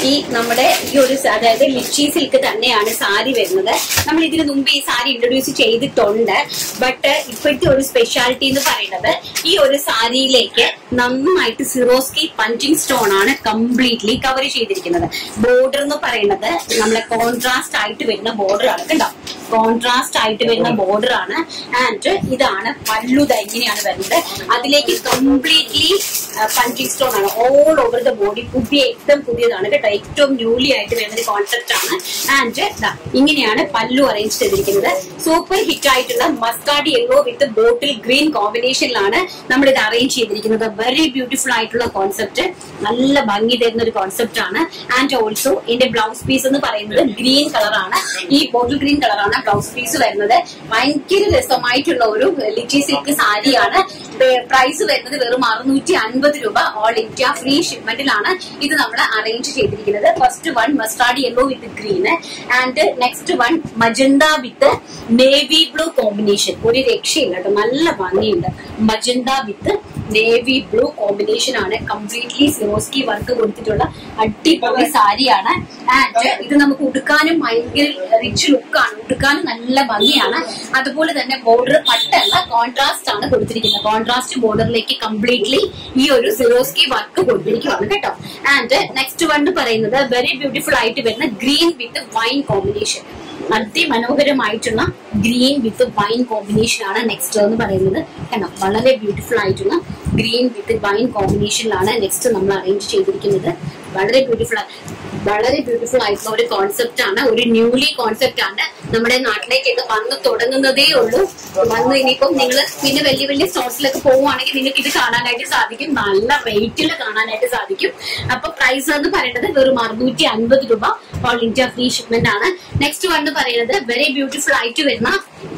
ഈ നമ്മുടെ ഈ ഒരു സ- അതായത് ലിച്ചി സിൽക്ക് തന്നെയാണ് സാരി വരുന്നത് നമ്മൾ ഇതിന് മുമ്പ് ഈ സാരി ഇൻട്രൊഡ്യൂസ് ചെയ്തിട്ടുണ്ട് ബട്ട് ഇപ്പോഴത്തെ ഒരു സ്പെഷ്യാലിറ്റി എന്ന് പറയുന്നത് ഈ ഒരു സാരിയിലേക്ക് നന്നായിട്ട് സിറോസ്കി പഞ്ചിങ് സ്റ്റോൺ ആണ് കംപ്ലീറ്റ്ലി കവർ ചെയ്തിരിക്കുന്നത് ബോർഡർ എന്ന് പറയുന്നത് നമ്മളെ കോൺട്രാസ്റ്റ് ആയിട്ട് വരുന്ന ബോർഡർ ആണ് കണ്ടോ കോൺട്രാസ്റ്റ് ആയിട്ട് വരുന്ന ബോർഡർ ആണ് ആൻഡ് ഇതാണ് പല്ലുത ഇങ്ങനെയാണ് വരുന്നത് അതിലേക്ക് കംപ്ലീറ്റ്ലി പഞ്ചിങ് സ്റ്റോൺ ആണ് ഓൾ ഓവർ ദ ബോഡി പുതിയ ഏറ്റവും പുതിയതാണ് കേട്ടോ ഏറ്റവും ന്യൂലി ആയിട്ട് വരുന്ന ഒരു കോൺസെപ്റ്റ് ആണ് ആൻഡ് ഇങ്ങനെയാണ് പല്ലു അറേഞ്ച് ചെയ്തിരിക്കുന്നത് സൂപ്പർ ഹിറ്റ് ആയിട്ടുള്ള മസ്കാർഡ് യെല്ലോ വിത്ത് ബോട്ടിൽ ഗ്രീൻ കോമ്പിനേഷനിലാണ് നമ്മൾ ഇത് അറേഞ്ച് ചെയ്തിരിക്കുന്നത് വെരി ബ്യൂട്ടിഫുൾ ആയിട്ടുള്ള കോൺസെപ്റ്റ് നല്ല ഭംഗി തരുന്ന ഒരു കോൺസെപ്റ്റ് ആണ് ആൻഡ് ഓൾസോ ഇതിന്റെ ബ്ലൗസ് പീസ് എന്ന് പറയുന്നത് ഗ്രീൻ കളറാണ് ഈ ബോട്ടിൽ ഗ്രീൻ കളറാണ് ബ്ലൗസ് പീസ് വരുന്നത് ഭയങ്കര രസമായിട്ടുള്ള ഒരു ലിച്ചി സിൽക്ക് സാരിയാണ് പ്രൈസ് വരുന്നത് വെറും അറുന്നൂറ്റി അൻപത് രൂപ ഓൾ ഇന്ത്യ ഫ്രീ ഷിപ്മെന്റിലാണ് ഇത് നമ്മൾ അറേഞ്ച് ചെയ്തിരിക്കുന്നത് first one mustard yellow with green and next one magenta with navy blue combination ഒരു രക്ഷയില്ല കേട്ടോ നല്ല ഭംഗിയുണ്ട് magenta with navy blue combination ആണ് കംപ്ലീറ്റ്ലി സിറോസ്കി വർക്ക് കൊടുത്തിട്ടുള്ള അടിപൊളി സാരിയാണ് ആൻഡ് ഇത് നമുക്ക് ഉടുക്കാനും ഭയങ്കര റിച്ച് ലുക്കാണ് ഉടുക്കാനും നല്ല ഭംഗിയാണ് അതുപോലെ തന്നെ ബോർഡർ പട്ടല്ല കോൺട്രാസ്റ്റ് ആണ് കൊടുത്തിരിക്കുന്നത് കോൺട്രാസ്റ്റ് ബോർഡറിലേക്ക് കംപ്ലീറ്റ്ലി ഈ ഒരു സിറോസ്കി വർക്ക് കൊടുത്തിരിക്കുകയാണ് കേട്ടോ ആൻഡ് നെക്സ്റ്റ് വൺ പറയുന്നത് വെരി ബ്യൂട്ടിഫുൾ ആയിട്ട് വരുന്ന ഗ്രീൻ വിത്ത് വൈൻ കോമ്പിനേഷൻ അതിമനോഹരമായിട്ടുള്ള ഗ്രീൻ വിത്ത് വൈൻ കോമ്പിനേഷൻ ആണ് നെക്സ്റ്റ് എന്ന് പറയുന്നത് കണ്ടോ വളരെ ബ്യൂട്ടിഫുൾ ആയിട്ടുള്ള ഗ്രീൻ വിത്ത് വൈൻ കോമ്പിനേഷനിലാണ് നെക്സ്റ്റ് നമ്മൾ അറേഞ്ച് ചെയ്തിരിക്കുന്നത് വളരെ ബ്യൂട്ടിഫുൾ വളരെ ബ്യൂട്ടിഫുൾ ആയിട്ടുള്ള ഒരു കോൺസെപ്റ്റ് ആണ് ഒരു ന്യൂലി കോൺസെപ്റ്റ് ആണ് നമ്മുടെ നാട്ടിലേക്കൊക്കെ വന്ന് തുടങ്ങുന്നതേ ഉള്ളൂ വന്ന് ഇനിയിപ്പം നിങ്ങൾ പിന്നെ വലിയ വലിയ സ്റ്റോർസിലൊക്കെ പോവുകയാണെങ്കിൽ നിങ്ങൾക്ക് ഇത് കാണാനായിട്ട് സാധിക്കും നല്ല റേറ്റിൽ കാണാനായിട്ട് സാധിക്കും അപ്പൊ പ്രൈസ് എന്ന് പറയുന്നത് വെറും അറുന്നൂറ്റി അൻപത് രൂപ ഓൾ ഇന്ത്യ ഫ്രീ ഷിപ്മെന്റ് ആണ് നെക്സ്റ്റ് വൺ എന്ന് പറയുന്നത് വെരി ബ്യൂട്ടിഫുൾ ആയിട്ട് വരുന്ന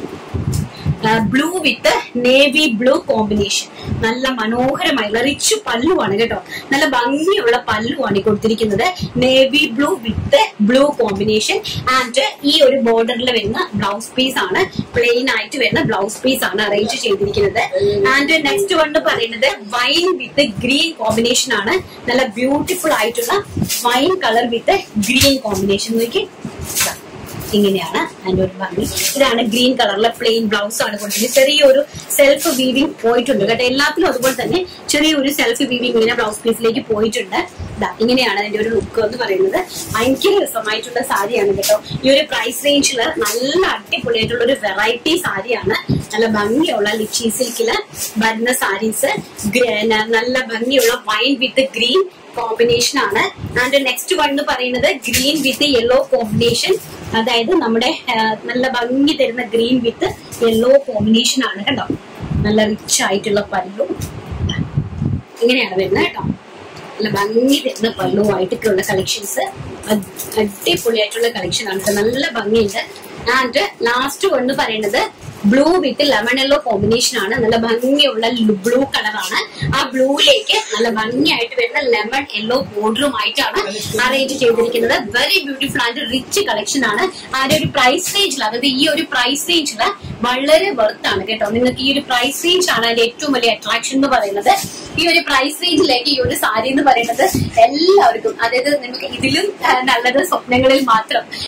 blue with navy blue combination നല്ല മനോഹരമായുള്ള റിച്ച് പല്ലുവാണ് കേട്ടോ നല്ല ഭംഗിയുള്ള പല്ലുവാണ് ഈ കൊടുത്തിരിക്കുന്നത് navy blue with blue combination and ഈ ഒരു ബോർഡറിൽ വരുന്ന ബ്ലൗസ് പീസ് ആണ് പ്ലെയിൻ ആയിട്ട് വരുന്ന ബ്ലൗസ് പീസ് ആണ് അറേഞ്ച് ചെയ്തിരിക്കുന്നത് ആൻഡ് നെക്സ്റ്റ് വൺ പറയുന്നത് വൈൻ വിത്ത് ഗ്രീൻ കോമ്പിനേഷൻ ആണ് നല്ല ബ്യൂട്ടിഫുൾ ആയിട്ടുള്ള wine colour with green combination നോക്കി ഇങ്ങനെയാണ് അതിന്റെ ഒരു ഭംഗി ഇതാണ് ഗ്രീൻ കളറിലെ പ്ലെയിൻ ബ്ലൗസ് ആണ് കൊടുത്തിരിക്കുന്നത് ചെറിയൊരു സെൽഫ് വീവിംഗ് പോയിട്ടുണ്ട് കേട്ടോ എല്ലാത്തിലും അതുപോലെ തന്നെ ചെറിയൊരു സെൽഫ് വീവിംഗ് ഇങ്ങനെ ബ്ലൗസ് പീസിലേക്ക് പോയിട്ടുണ്ട് ദാ ഇങ്ങനെയാണ് അതിന്റെ ഒരു ലുക്ക് എന്ന് പറയുന്നത് ഭയങ്കര രസമായിട്ടുള്ള സാരിയാണ് കേട്ടോ ഈ ഒരു പ്രൈസ് റേഞ്ചിൽ നല്ല അടിപൊളിയായിട്ടുള്ള ഒരു വെറൈറ്റി സാരിയാണ് നല്ല ഭംഗിയുള്ള ലിച്ചി സിൽക്കില് വരുന്ന സാരീസ് നല്ല ഭംഗിയുള്ള വൈൻ വിത്ത് ഗ്രീൻ കോമ്പിനേഷൻ ആണ് ആൻഡ് നെക്സ്റ്റ് വൺ എന്ന് പറയുന്നത് ഗ്രീൻ വിത്ത് യെല്ലോ കോമ്പിനേഷൻ അതായത് നമ്മുടെ ആ, നല്ല ഭംഗി തരുന്ന ഗ്രീൻ വിത്ത് യെല്ലോ കോമ്പിനേഷൻ ആണ് കേട്ടോ നല്ല റിച്ച് ആയിട്ടുള്ള പല്ലു ഇങ്ങനെയാണ് വരുന്നത് കേട്ടോ നല്ല ഭംഗി തരുന്ന പല്ലുവായിട്ടൊക്കെയുള്ള കളക്ഷൻസ് അടിപൊളിയായിട്ടുള്ള കളക്ഷൻ ആണ് കേട്ടോ. നല്ല ഭംഗിയുണ്ട് ആൻഡ് ലാസ്റ്റ് ഒന്ന് പറയുന്നത് blue with lemon yellow combination ആണ് നല്ല ഭംഗിയുള്ള ബ്ലൂ കളറാണ് ആ ബ്ലൂയിലേക്ക് നല്ല ഭംഗിയായിട്ട് വരുന്ന ലെമൺ യെല്ലോ ബോർഡറുമായിട്ടാണ് അറേഞ്ച് ചെയ്തിരിക്കുന്നത് very beautiful and rich collection ആണ് ആ ഒരു പ്രൈസ് റേഞ്ചിൽ അതായത് ഈ ഒരു പ്രൈസ് റേഞ്ചിൽ വളരെ വർത്ത് ആണ് കേട്ടോ നിങ്ങൾക്ക് ഈ ഒരു പ്രൈസ് റേഞ്ച് ആണ് അതിന്റെ ഏറ്റവും വലിയ അട്രാക്ഷൻ എന്ന് പറയുന്നത് ഈ ഒരു പ്രൈസ് റേഞ്ചിലേക്ക് ഈ ഒരു സാരി എന്ന് പറയുന്നത് എല്ലാവർക്കും അതായത് നിങ്ങൾക്ക് ഇതിലും ആ, നല്ലത് സ്വപ്നങ്ങളിൽ മാത്രം